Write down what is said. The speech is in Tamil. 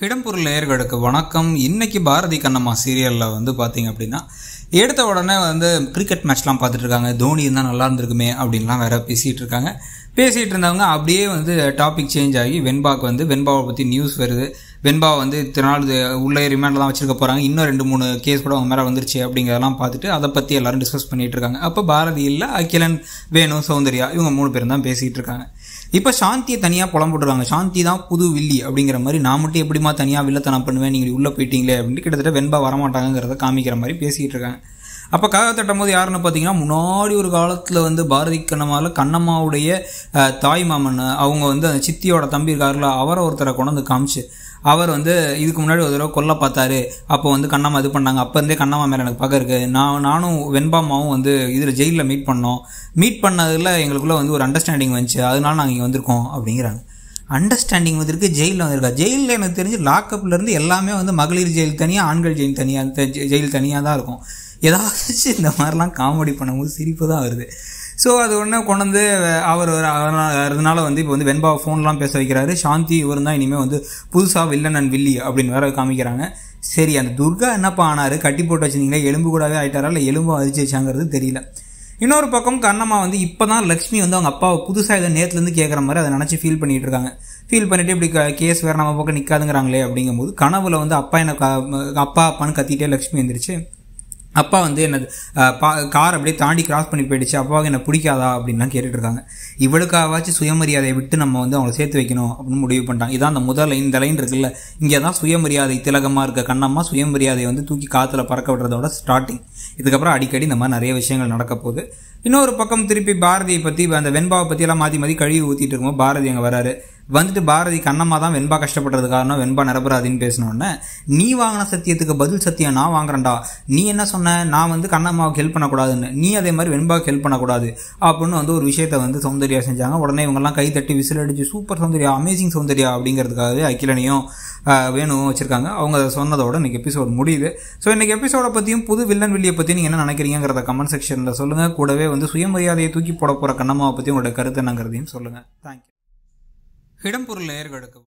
இடம்பொருள் நேயர்களுக்கு வணக்கம் இன்னைக்கு பாரதி கண்ணம்மா சீரியலில் வந்து பார்த்தீங்க அப்படின்னா எடுத்த உடனே வந்து கிரிக்கெட் மேட்ச்லாம் பார்த்துட்டு இருக்காங்க தோனி இருந்தால் நல்லா இருந்திருக்குமே அப்படின்லாம் வேற பேசிகிட்டு இருக்காங்க பேசிகிட்டு இருந்தவங்க அப்படியே வந்து டாபிக் சேஞ்ச் ஆகி வெண்பாக்கு வந்து வெண்பாவை பற்றி நியூஸ் வருது வெண்பா வந்து இத்தனை நாள் இது உள்ளே ரிமாண்டில் தான் வச்சிருக்க போகிறாங்க இன்னும் ரெண்டு மூணு கேஸ் கூட அவங்க மேலே வந்துருச்சு அப்படிங்கிறதெல்லாம் பார்த்துட்டு அதை பற்றி எல்லாரும் டிஸ்கஸ் பண்ணிட்டு இருக்காங்க அப்போ பாரதி இல்லை அகிலன் வேணு சௌந்தர்யா இவங்க மூணு பேரும் தான் பேசிகிட்டு இருக்காங்க இப்போ சாந்தியை தனியாக புலம்புட்டுருக்காங்க சாந்தி தான் புது வில்லி அப்படிங்கிற மாதிரி நான் மட்டும் எப்படிமா தனியாக வில்லத்தனம் பண்ணுவேன் நீங்கள் உள்ளே போயிட்டீங்களே அப்படின்ட்டு கிட்டத்தட்ட வெண்பா வரமாட்டாங்கிறத காமிக்கிற மாதிரி பேசிகிட்டு இருக்காங்க அப்போ காக தட்டும் போது யாருன்னு பார்த்தீங்கன்னா முன்னாடி ஒரு காலத்தில் வந்து பாரதி கண்ணம்மாவில் கண்ணம்மாவுடைய அஹ், தாய் மாமன் அவங்க வந்து அந்த சித்தியோட தம்பி இருக்காருல அவரை ஒருத்தரை கொண்டு வந்து காமிச்சு அவர் வந்து இதுக்கு முன்னாடி ஒரு தடவை கொல்ல பார்த்தாரு அப்போ வந்து கண்ணம்மா இது பண்ணாங்க அப்போ இருந்தே கண்ணம்மா மேலே எனக்கு பக்கம் இருக்குது நான் நானும் வெண்பாமாவும் வந்து இதில் ஜெயிலில் மீட் பண்ணோம் மீட் பண்ணதில் எங்களுக்குள்ளே வந்து ஒரு அண்டர்ஸ்டாண்டிங் வந்துச்சு அதனால நாங்கள் இங்கே வந்திருக்கோம் அப்படிங்கிறாங்க அண்டர்ஸ்டாண்டிங் வந்திருக்கு ஜெயிலில் வந்திருக்கா ஜெயிலில் எனக்கு தெரிஞ்சு லாக்அப்ல இருந்து எல்லாமே வந்து மகளிர் ஜெயில் தனியாக ஆண்கள் ஜெயில் தனியாக ஜெயில் தனியாக தான் இருக்கும் ஏதாச்சும் இந்த மாதிரிலாம் காமெடி பண்ணும்போது சிரிப்பு தான் வருது ஸோ அது ஒன்று கொண்டு வந்து அவர் ஒரு அதனால- அதனால வந்து இப்போ வந்து வெண்பா ஃபோன்லாம் பேச வைக்கிறாரு சாந்தி இவர் தான் இனிமேல் வந்து புதுசாக வில்லன் அண்ட் வில்லி அப்படின்னு வேற காமிக்கிறாங்க சரி அந்த துர்கா என்னப்பா ஆனாரு கட்டி போட்டு வச்சிருந்தீங்களே எலும்பு கூடவே ஆயிட்டாரா இல்லை எலும்பு அரிச்சு வச்சாங்கிறது தெரியல இன்னொரு பக்கம் கண்ணம்மா வந்து இப்போ தான் லக்ஷ்மி வந்து அவங்க அப்பாவை புதுசாக இதை நேற்றுலேருந்து கேட்குற மாதிரி அதை நினச்சி ஃபீல் பண்ணிட்டு இருக்காங்க ஃபீல் பண்ணிட்டு இப்படி கேஸ் வேறு நம்ம பக்கம் நிற்காதுங்கிறாங்களே அப்படிங்கும்போது கனவுல வந்து அப்பா என்ன க- அப்பா அப்பான்னு கத்திட்டே லக்ஷ்மி எந்திரிச்சு அப்பா வந்து என்ன கார் அப்படியே தாண்டி கிராஸ் பண்ணி போயிடுச்சு அப்பாவுக்கு என்ன பிடிக்காதா அப்படின்லாம் கேட்டுட்டு இருக்காங்க இவளுக்காவாச்சும் சுயமரியாதையை விட்டு நம்ம வந்து அவங்களை சேர்த்து வைக்கணும் அப்படின்னு முடிவு பண்ணிட்டாங்க இதான் அந்த முதல் லைன் இந்த லைன் இருக்குல்ல இங்கே தான் சுயமரியாதை திலகமாக இருக்க கண்ணம்மா சுயமரியாதையை வந்து தூக்கி காற்றுல பறக்க விடுறதோட ஸ்டார்டிங் இதுக்கப்புறம் அடிக்கடி இந்த மாதிரி நிறைய விஷயங்கள் நடக்க போகுது இன்னொரு பக்கம் திருப்பி பாரதியை பற்றி அந்த வெண்பாவை பற்றி எல்லாம் மாற்றி மாற்றி கழுவி ஊற்றிட்டு இருக்கும்போது பாரதி அங்கே வராரு வந்துட்டு பாரதி கண்ணம்மா தான் வெண்பா கஷ்டப்படுறது காரணம் வெண்பா நிரபராதின்னு பேசினோடனே நீ வாங்கின சத்தியத்துக்கு பதில் சத்தியம் நான் வாங்குறேன்டா நீ என்ன சொன்ன நான் வந்து கண்ணம்மாவுக்கு ஹெல்ப் பண்ணக்கூடாதுன்னு நீ அதே மாதிரி வெண்பாவுக்கு ஹெல்ப் பண்ணக்கூடாது அப்படின்னு வந்து ஒரு விஷயத்த வந்து சௌந்தர்யா செஞ்சாங்க உடனே இவங்கெல்லாம் கை தட்டி விசில் அடிச்சு சூப்பர் சௌந்தர்யா அமேசிங் சௌந்தர்யா அப்படிங்கிறதுக்காகவே அகிலனையும் ஆஹ், வேணுவும் வச்சிருக்காங்க அவங்க அதை சொன்னதோட இன்னைக்கு எபிசோட் முடியுது ஸோ இன்னைக்கு எபிசோட பற்றியும் புது வில்லன் வில்லியை பற்றி நீங்கள் என்ன நினைக்கிறீங்கிறத கமெண்ட் செக்ஷனில் சொல்லுங்கள் கூடவே வந்து சுயமரியாதையை தூக்கி போட போகிற கண்ணம்மாவை பற்றி உங்களோட கருத்து என்னங்கிறதையும் சொல்லுங்கள் தேங்க்யூ இடம்பொருள் நேயர்களுக்கு